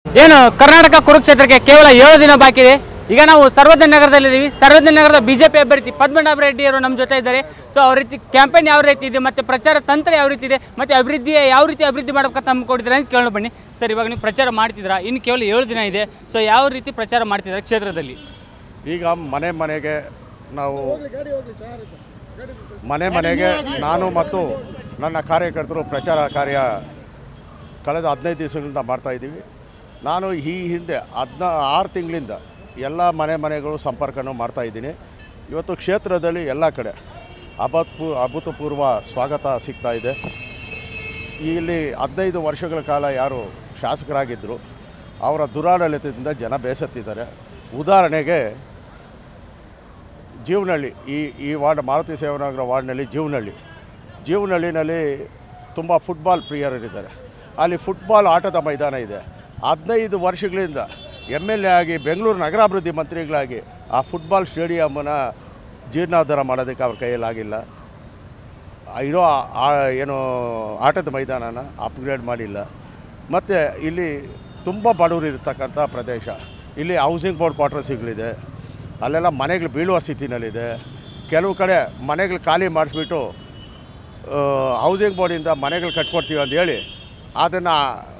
ಏನು ಕರ್ನಾಟಕ ಕುರುಕ್ಷೇತ್ರಕ್ಕೆ ಕೇವಲ ಏಳು ದಿನ ಬಾಕಿ ಇದೆ ಈಗ ನಾವು ಸರ್ವಜ್ಞ ನಗರದಲ್ಲಿದ್ದೀವಿ ಸರ್ವಜ್ಞ ನಗರದ ಬಿಜೆಪಿ ಅಭ್ಯರ್ಥಿ ಪದ್ಮನಾಭ ರೆಡ್ಡಿ ಅವರು ನಮ್ಮ ಜೊತೆ ಇದ್ದಾರೆ ಸೊ ಅವ್ರ ರೀತಿ ಕ್ಯಾಂಪೇನ್ ಯಾವ ರೀತಿ ಇದೆ ಮತ್ತೆ ಪ್ರಚಾರ ತಂತ್ರ ಯಾವ ರೀತಿ ಇದೆ ಮತ್ತೆ ಅಭಿವೃದ್ಧಿ ಯಾವ ರೀತಿ ಅಭಿವೃದ್ಧಿ ಮಾಡ್ಬೇಕಂತ ಹಮ್ಮಿಕೊಂಡಿದ್ದಾರೆ ಅಂತ ಕೇಳೋಣ ಬನ್ನಿ ಸರ್ ಇವಾಗ ನೀವು ಪ್ರಚಾರ ಮಾಡ್ತಿದ್ದೀರಾ ಇನ್ನು ಕೇವಲ ಏಳು ದಿನ ಇದೆ ಸೊ ಯಾವ ರೀತಿ ಪ್ರಚಾರ ಮಾಡ್ತಿದ್ದಾರೆ ಕ್ಷೇತ್ರದಲ್ಲಿ ಈಗ ಮನೆ ಮನೆಗೆ ನಾವು ಮನೆ ಮನೆಗೆ ನಾನು ಮತ್ತು ನನ್ನ ಕಾರ್ಯಕರ್ತರು ಪ್ರಚಾರ ಕಾರ್ಯ ಕಳೆದ ಹದಿನೈದು ದಿವಸಗಳಿಂದ ಮಾಡ್ತಾ ಇದ್ದೀವಿ ನಾನು ಈ ಹಿಂದೆ ಹದಿನ ಆರು ತಿಂಗಳಿಂದ ಎಲ್ಲ ಮನೆ ಮನೆಗಳು ಸಂಪರ್ಕನೂ ಮಾಡ್ತಾ ಇದ್ದೀನಿ ಇವತ್ತು ಕ್ಷೇತ್ರದಲ್ಲಿ ಎಲ್ಲ ಕಡೆ ಅಭೂತಪೂ ಅಭೂತಪೂರ್ವ ಸ್ವಾಗತ ಸಿಗ್ತಾ ಇದೆ ಇಲ್ಲಿ ಹದಿನೈದು ವರ್ಷಗಳ ಕಾಲ ಯಾರು ಶಾಸಕರಾಗಿದ್ದರು ಅವರ ದುರಾಡಳಿತದಿಂದ ಜನ ಬೇಸತ್ತಿದ್ದಾರೆ ಉದಾಹರಣೆಗೆ ಜೀವನಹಳ್ಳಿ ಈ ಈ ವಾರ್ಡ್ ಮಾರುತಿ ಸೇವನಗರ ವಾರ್ಡ್ನಲ್ಲಿ ಜೀವನಹಳ್ಳಿ ಜೀವನಹಳ್ಳಿನಲ್ಲಿ ತುಂಬ ಫುಟ್ಬಾಲ್ ಪ್ರಿಯರಿದ್ದಾರೆ ಅಲ್ಲಿ ಫುಟ್ಬಾಲ್ ಆಟದ ಮೈದಾನ ಇದೆ ಹದಿನೈದು ವರ್ಷಗಳಿಂದ ಎಮ್ ಎಲ್ ಎ ಆಗಿ ಬೆಂಗಳೂರು ನಗರಾಭಿವೃದ್ಧಿ ಮಂತ್ರಿಗಳಾಗಿ ಆ ಫುಟ್ಬಾಲ್ ಸ್ಟೇಡಿಯಮ್ಮನ್ನು ಜೀರ್ಣೋದ್ಧಾರ ಮಾಡೋದಕ್ಕೆ ಅವ್ರ ಕೈಯಲ್ಲಾಗಿಲ್ಲ ಇರೋ ಆ- ಆ- ಏನು ಆಟದ ಮೈದಾನನ ಅಪ್ಗ್ರೇಡ್ ಮಾಡಿಲ್ಲ ಮತ್ತು ಇಲ್ಲಿ ತುಂಬ ಬಡವರು ಇರತಕ್ಕಂಥ ಪ್ರದೇಶ ಇಲ್ಲಿ ಹೌಸಿಂಗ್ ಬೋರ್ಡ್ ಕ್ವಾರ್ಟರ್ಸ್ಗಳಿದೆ ಅಲ್ಲೆಲ್ಲ ಮನೆಗಳು ಬೀಳುವ ಸ್ಥಿತಿನಲ್ಲಿದೆ ಕೆಲವು ಕಡೆ ಮನೆಗಳು ಖಾಲಿ ಮಾಡಿಸ್ಬಿಟ್ಟು ಹೌಸಿಂಗ್ ಬೋರ್ಡಿಂದ ಮನೆಗಳು ಕಟ್ಕೊಡ್ತೀವಿ ಅಂತ ಹೇಳಿ ಅದನ್ನು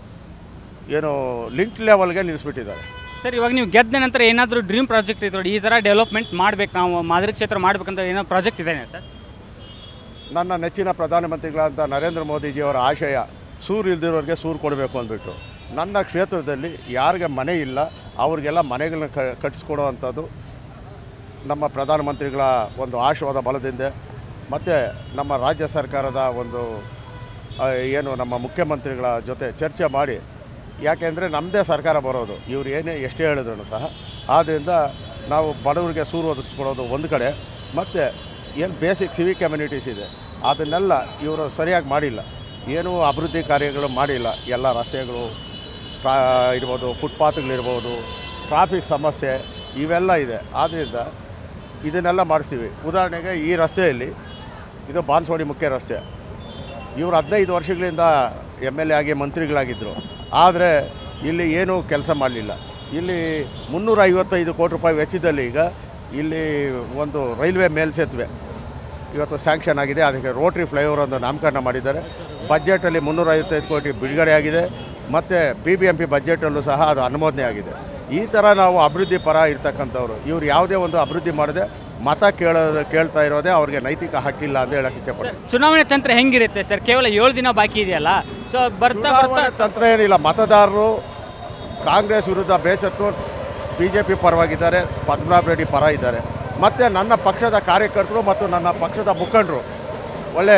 ಏನು ಲಿಂಕ್ ಲೆವೆಲ್ಗೆ ನಿಲ್ಲಿಸ್ಬಿಟ್ಟಿದ್ದಾರೆ ಸರ್ ಇವಾಗ ನೀವು ಗೆದ್ದ ನಂತರ ಏನಾದರೂ ಡ್ರೀಮ್ ಪ್ರಾಜೆಕ್ಟ್ ಇದೆ ನೋಡಿ ಈ ಥರ ಡೆವಲಪ್ಮೆಂಟ್ ಮಾಡ್ಬೇಕು ನಾವು ಮಾದರಿ ಕ್ಷೇತ್ರ ಮಾಡ್ಬೇಕಂತ ಏನೋ ಪ್ರಾಜೆಕ್ಟ್ ಇದೆ ಸರ್ ನನ್ನ ನೆಚ್ಚಿನ ಪ್ರಧಾನಮಂತ್ರಿಗಳಾದಂಥ ನರೇಂದ್ರ ಮೋದಿಜಿಯವರ ಆಶಯ ಸೂರು ಇಲ್ದಿರೋರಿಗೆ ಸೂರು ಕೊಡಬೇಕು ಅಂದ್ಬಿಟ್ಟು ನನ್ನ ಕ್ಷೇತ್ರದಲ್ಲಿ ಯಾರಿಗೆ ಮನೆ ಇಲ್ಲ ಅವ್ರಿಗೆಲ್ಲ ಮನೆಗಳನ್ನ ಕ ಕಟ್ಟಿಸ್ಕೊಡೋ ಅಂಥದ್ದು ನಮ್ಮ ಪ್ರಧಾನಮಂತ್ರಿಗಳ ಒಂದು ಆಶೀರ್ವಾದ ಬಲದಿಂದ ಮತ್ತು ನಮ್ಮ ರಾಜ್ಯ ಸರ್ಕಾರದ ಒಂದು ಆ, ಏನು ನಮ್ಮ ಮುಖ್ಯಮಂತ್ರಿಗಳ ಜೊತೆ ಚರ್ಚೆ ಮಾಡಿ ಯಾಕೆಂದರೆ ನಮ್ಮದೇ ಸರ್ಕಾರ ಬರೋದು ಇವ್ರು ಏನೇ ಎಷ್ಟೇ ಹೇಳಿದ್ರು ಸಹ ಆದ್ದರಿಂದ ನಾವು ಬಡವರಿಗೆ ಸೂರು ಒದಗಿಸ್ಕೊಡೋದು ಒಂದು ಕಡೆ ಮತ್ತು ಏನು ಬೇಸಿಕ್ ಸಿವಿಕ್ ಕಮ್ಯುನಿಟೀಸ್ ಇದೆ ಅದನ್ನೆಲ್ಲ ಇವರು ಸರಿಯಾಗಿ ಮಾಡಿಲ್ಲ ಏನೂ ಅಭಿವೃದ್ಧಿ ಕಾರ್ಯಗಳು ಮಾಡಿಲ್ಲ ಎಲ್ಲ ರಸ್ತೆಗಳು ಟ್ರಾ ಇರ್ಬೋದು ಫುಟ್ಪಾತ್ಗಳಿರ್ಬೋದು ಟ್ರಾಫಿಕ್ ಸಮಸ್ಯೆ ಇವೆಲ್ಲ ಇದೆ ಆದ್ದರಿಂದ ಇದನ್ನೆಲ್ಲ ಮಾಡಿಸ್ತೀವಿ ಉದಾಹರಣೆಗೆ ಈ ರಸ್ತೆಯಲ್ಲಿ ಇದು ಬಾನ್ಸವಾಡಿ ಮುಖ್ಯ ರಸ್ತೆ ಇವರು ಹದಿನೈದು ವರ್ಷಗಳಿಂದ ಎಮ್ ಎಲ್ ಎ ಆಗಿ ಮಂತ್ರಿಗಳಾಗಿದ್ದರು ಆದರೆ ಇಲ್ಲಿ ಏನೂ ಕೆಲಸ ಮಾಡಲಿಲ್ಲ ಇಲ್ಲಿ ಮುನ್ನೂರ ಐವತ್ತೈದು ಕೋಟಿ ರೂಪಾಯಿ ವೆಚ್ಚದಲ್ಲಿ ಈಗ ಇಲ್ಲಿ ಒಂದು ರೈಲ್ವೆ ಮೇಲ್ಸೇತುವೆ ಇವತ್ತು ಸ್ಯಾಂಕ್ಷನ್ ಆಗಿದೆ ಅದಕ್ಕೆ ರೋಟ್ರಿ ಫ್ಲೈಓವರ್ ಒಂದು ನಾಮಕರಣ ಮಾಡಿದ್ದಾರೆ ಬಜೆಟಲ್ಲಿ ಮುನ್ನೂರ ಐವತ್ತೈದು ಕೋಟಿ ಬಿಡುಗಡೆ ಆಗಿದೆ ಮತ್ತು ಬಿ ಬಿ ಎಂ ಪಿ ಬಜೆಟಲ್ಲೂ ಸಹ ಅದು ಅನುಮೋದನೆ ಆಗಿದೆ ಈ ಥರ ನಾವು ಅಭಿವೃದ್ಧಿ ಪರ ಇರ್ತಕ್ಕಂಥವ್ರು ಇವ್ರು ಯಾವುದೇ ಒಂದು ಅಭಿವೃದ್ಧಿ ಮಾಡದೆ ಮತ ಕೇಳೋದು ಕೇಳ್ತಾ ಇರೋದೇ ಅವ್ರಿಗೆ ನೈತಿಕ ಹಕ್ಕಿಲ್ಲ ಅಂತ ಹೇಳಕ್ಕೆ ಇಚ್ಛೆಪಡ್ತೀನಿ ಚುನಾವಣೆ ತಂತ್ರ ಹೆಂಗಿರುತ್ತೆ ಸರ್ ಕೇವಲ ಏಳು ದಿನ ಬಾಕಿ ಇದೆಯಲ್ಲ ಸೊ ಬರ್ತಾ ಬರ್ತಾ ಚುನಾವಣೆ ತಂತ್ರ ಏನಿಲ್ಲ ಮತದಾರರು ಕಾಂಗ್ರೆಸ್ ವಿರುದ್ಧ ಬೇಸತ್ತು ಬಿ ಜೆ ಪಿ ಪರವಾಗಿದ್ದಾರೆ ಪದ್ಮನಾಭ ರೆಡ್ಡಿ ಪರ ಇದ್ದಾರೆ ಮತ್ತು ನನ್ನ ಪಕ್ಷದ ಕಾರ್ಯಕರ್ತರು ಮತ್ತು ನನ್ನ ಪಕ್ಷದ ಮುಖಂಡರು ಒಳ್ಳೆ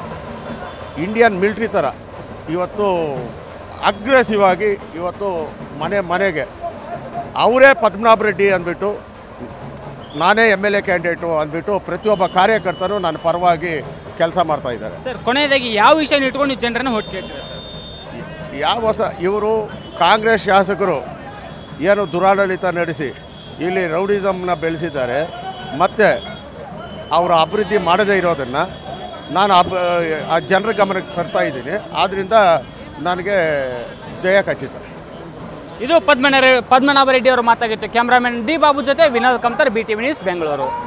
ಇಂಡಿಯನ್ ಮಿಲ್ಟ್ರಿ ಥರ ಇವತ್ತು ಅಗ್ರೆಸಿವ್ ಆಗಿ ಇವತ್ತು ಮನೆ ಮನೆಗೆ ಅವರೇ ಪದ್ಮನಾಭ ರೆಡ್ಡಿ ಅಂದ್ಬಿಟ್ಟು ನಾನೇ ಎಮ್ ಎಲ್ ಎ ಕ್ಯಾಂಡಿಡೇಟು ಅಂದ್ಬಿಟ್ಟು ಪ್ರತಿಯೊಬ್ಬ ಕಾರ್ಯಕರ್ತರು ನನ್ನ ಪರವಾಗಿ ಕೆಲಸ ಮಾಡ್ತಾ ಇದ್ದಾರೆ ಸರ್ ಕೊನೆಯದಾಗಿ ಯಾವ ವಿಷಯ ಇಟ್ಕೊಂಡು ನೀವು ಜನರನ್ನ ಹೊಟ್ಟು ಕೇಳ್ತೀರಾ ಸರ್ ಯಾವ ಹೊಸ ಇವರು ಕಾಂಗ್ರೆಸ್ ಶಾಸಕರು ಏನು ದುರಾಡಳಿತ ನಡೆಸಿ ಇಲ್ಲಿ ರೌಡಿಸಮ್ನ ಬೆಳೆಸಿದ್ದಾರೆ ಮತ್ತು ಅವರ ಅಭಿವೃದ್ಧಿ ಮಾಡದೇ ಇರೋದನ್ನು ನಾನು ಅಬ್ ಆ ಜನರ ಗಮನಕ್ಕೆ ತರ್ತಾ ಇದ್ದೀನಿ ಆದ್ದರಿಂದ ನನಗೆ ಜಯ ಖಚಿತ ಇದು ಪದ್ಮನಾಭ ಪದ್ಮನಾಭ ರೆಡ್ಡಿ ಅವರು ಮಾತಾಗಿತ್ತು ಕ್ಯಾಮ್ರಾಮನ್ ಡಿ ಬಾಬು ಜೊತೆ Vinod Kamtar B T V news Bengaluru